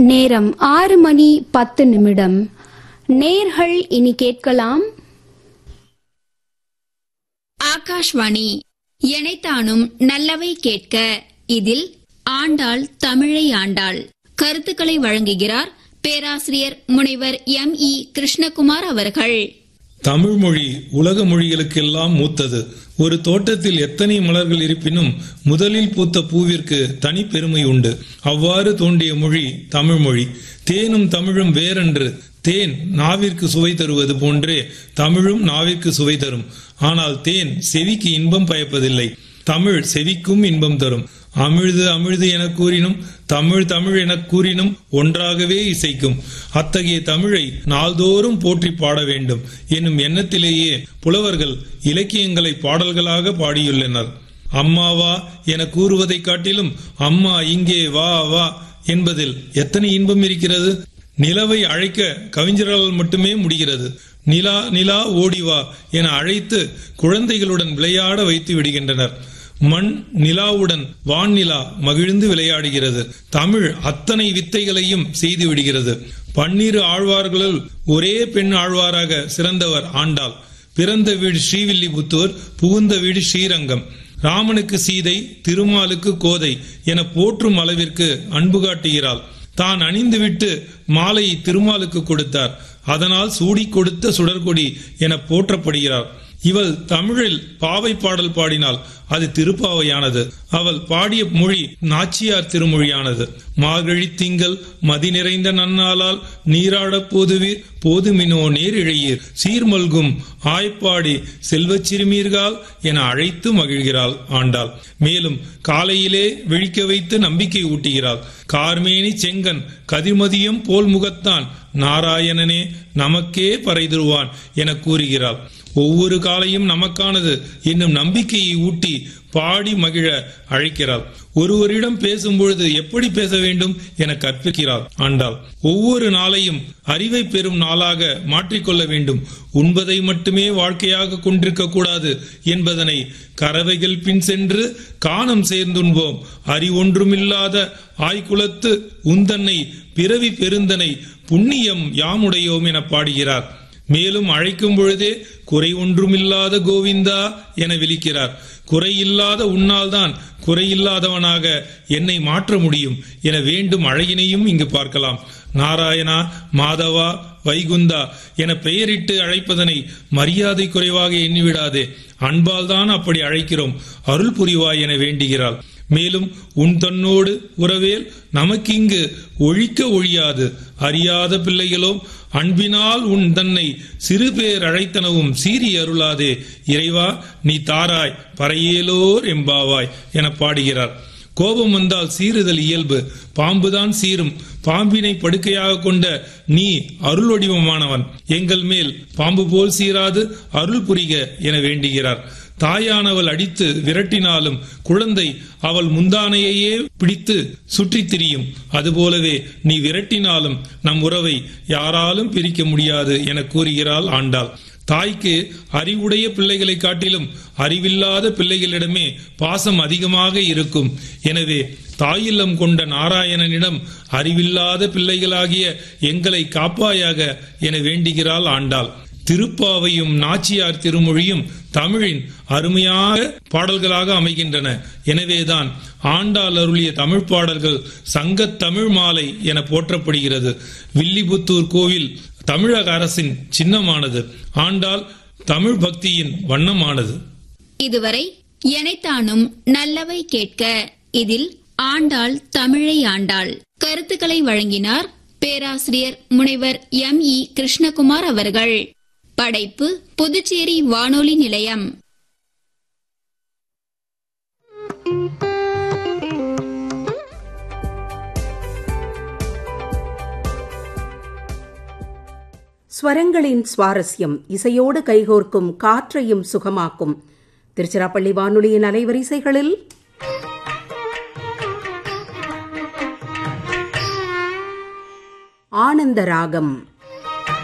நேரம் ஆறு மணி பத்து நிமிடம் நேர்கள் இனி கேட்கலாம் ஆகாஷ்வாணி எனைத்தானும் நல்லவை கேட்க இதில் ஆண்டாள் தமிழை ஆண்டாள் கருத்துக்களை வழங்குகிறார் பேராசிரியர் முனைவர் எம் இ கிருஷ்ணகுமார் அவர்கள் தமிழ் மொழி உலக மொழிகளுக்கெல்லாம் மூத்தது ஒரு தோட்டத்தில் எத்தனை மலர்கள் இருப்பினும் முதலில் பூத்த பூவிற்கு தனி பெருமை உண்டு அவ்வாறு தோன்றிய மொழி தமிழ் மொழி தேனும் தமிழும் வேறென்று தேன் நாவிற்கு சுவை தருவது போன்றே தமிழும் நாவிற்கு சுவை தரும் ஆனால் தேன் செவிக்கு இன்பம் பயப்பதில்லை தமிழ் செவிக்கும் இன்பம் தரும் அமிழ்து அமிழ்து என கூறினும் தமிழ் தமிழ் என கூறினும் ஒன்றாகவே இசைக்கும் அத்தகைய தமிழை நாள்தோறும் போற்றி பாட வேண்டும் என்னும் எண்ணத்திலேயே புலவர்கள் இலக்கியங்களை பாடல்களாக பாடியுள்ளனர் அம்மாவா என கூறுவதை காட்டிலும் அம்மா இங்கே வா வா என்பதில் எத்தனை இன்பம் இருக்கிறது நிலவை அழைக்க கவிஞர்களால் மட்டுமே முடிகிறது நிலா நிலா ஓடிவா என அழைத்து குழந்தைகளுடன் விளையாட வைத்து விடுகின்றனர் மண் நிலாவுடன் வான்நிலா மகிழ்ந்து விளையாடுகிறது தமிழ் அத்தனை வித்தைகளையும் செய்து விடுகிறது பன்னிரு ஆழ்வார்களுள் ஒரே பெண் ஆழ்வாராக சிறந்தவர் ஆண்டாள் பிறந்த வீடு ஸ்ரீவில்லிபுத்தூர் புகுந்த வீடு ஸ்ரீரங்கம் ராமனுக்கு சீதை திருமாலுக்கு கோதை என போற்றும் அளவிற்கு அன்பு காட்டுகிறாள் தான் அணிந்துவிட்டு மாலையை திருமாலுக்கு கொடுத்தார் அதனால் சூடி கொடுத்த சுடர்கொடி என போற்றப்படுகிறார் இவள் தமிழில் பாவை பாடல் பாடினாள் அது திருப்பாவையானது அவள் பாடிய மொழி நாச்சியார் திருமொழியானது மார்கழி திங்கள் மதி நிறைந்த நன்னாளால் நீராடப் போதுவீர் போதுமினோ நேரிழையீர் சீர்மல்கும் ஆய்ப்பாடி செல்வச் சிறுமீர்கள் என அழைத்து மகிழ்கிறாள் ஆண்டாள் மேலும் காலையிலே விழிக்க வைத்து நம்பிக்கை ஊட்டுகிறாள் கார்மேனி செங்கன் கதிர்மதியம் போல் முகத்தான் நாராயணனே நமக்கே பறைதருவான் என கூறுகிறாள் ஒவ்வொரு காலையும் நமக்கானது என்னும் நம்பிக்கையை ஊட்டி பாடி மகிழ அழைக்கிறாள் ஒருவரிடம் பேசும்பொழுது எப்படி பேச வேண்டும் என கற்பிக்கிறாள் ஆண்டாள் ஒவ்வொரு நாளையும் அறிவை பெறும் நாளாக மாற்றிக்கொள்ள வேண்டும் உண்பதை மட்டுமே வாழ்க்கையாக கொண்டிருக்க கூடாது என்பதனை கறவைகள் பின் சென்று காணம் சேர்ந்துண்போம் அறிவொன்றுமில்லாத ஆய்குலத்து உந்தன்னை பிறவி பெருந்தனை புண்ணியம் யாமுடையோம் என பாடுகிறார் மேலும் அழைக்கும் பொழுதே குறை ஒன்றுமில்லாத கோவிந்தா என விழிக்கிறார் குறையில்லாத உன்னால்தான் குறையில்லாதவனாக என்னை மாற்ற முடியும் என வேண்டும் அழகினையும் இங்கு பார்க்கலாம் நாராயணா மாதவா வைகுந்தா என பெயரிட்டு அழைப்பதனை மரியாதை குறைவாக எண்ணிவிடாதே அன்பால் தான் அப்படி அழைக்கிறோம் அருள் புரிவாய் என வேண்டுகிறாள் மேலும் உன் தன்னோடு உறவேல் நமக்கிங்கு ஒழிக்க ஒழியாது அறியாத பிள்ளைகளோ அன்பினால் உன் தன்னை சிறு பேர் அழைத்தனவும் சீறி அருளாதே இறைவா நீ தாராய் பறையேலோர் எம்பாவாய் என பாடுகிறார் கோபம் வந்தால் சீறுதல் இயல்பு பாம்புதான் சீரும் பாம்பினை படுக்கையாக கொண்ட நீ அருள் வடிவமானவன் எங்கள் மேல் பாம்பு போல் சீராது அருள் புரிக என வேண்டுகிறார் தாயானவள் அடித்து விரட்டினாலும் குழந்தை அவள் முந்தானையையே பிடித்து சுற்றித் திரியும் அதுபோலவே நீ விரட்டினாலும் நம் உறவை யாராலும் பிரிக்க முடியாது என கூறுகிறாள் ஆண்டாள் தாய்க்கு அறிவுடைய பிள்ளைகளை காட்டிலும் அறிவில்லாத பிள்ளைகளிடமே பாசம் அதிகமாக இருக்கும் எனவே தாயில்லம் கொண்ட நாராயணனிடம் அறிவில்லாத பிள்ளைகளாகிய எங்களை காப்பாயாக என வேண்டுகிறாள் ஆண்டாள் திருப்பாவையும் நாச்சியார் திருமொழியும் தமிழின் அருமையாக பாடல்களாக அமைகின்றன எனவேதான் ஆண்டாள் அருளிய தமிழ் பாடல்கள் சங்கத் தமிழ் மாலை என போற்றப்படுகிறது வில்லிபுத்தூர் கோவில் தமிழக அரசின் சின்னமானது ஆண்டாள் தமிழ் பக்தியின் வண்ணமானது இதுவரை எனைத்தானும் நல்லவை கேட்க இதில் ஆண்டாள் தமிழை ஆண்டாள் கருத்துக்களை வழங்கினார் பேராசிரியர் முனைவர் எம் இ கிருஷ்ணகுமார் அவர்கள் படைப்பு புதுச்சேரி வானொலி நிலையம் ஸ்வரங்களின் சுவாரஸ்யம் இசையோடு கைகோர்க்கும் காற்றையும் சுகமாக்கும் திருச்சிராப்பள்ளி வானொலியின் அலைவரிசைகளில் ஆனந்த ராகம்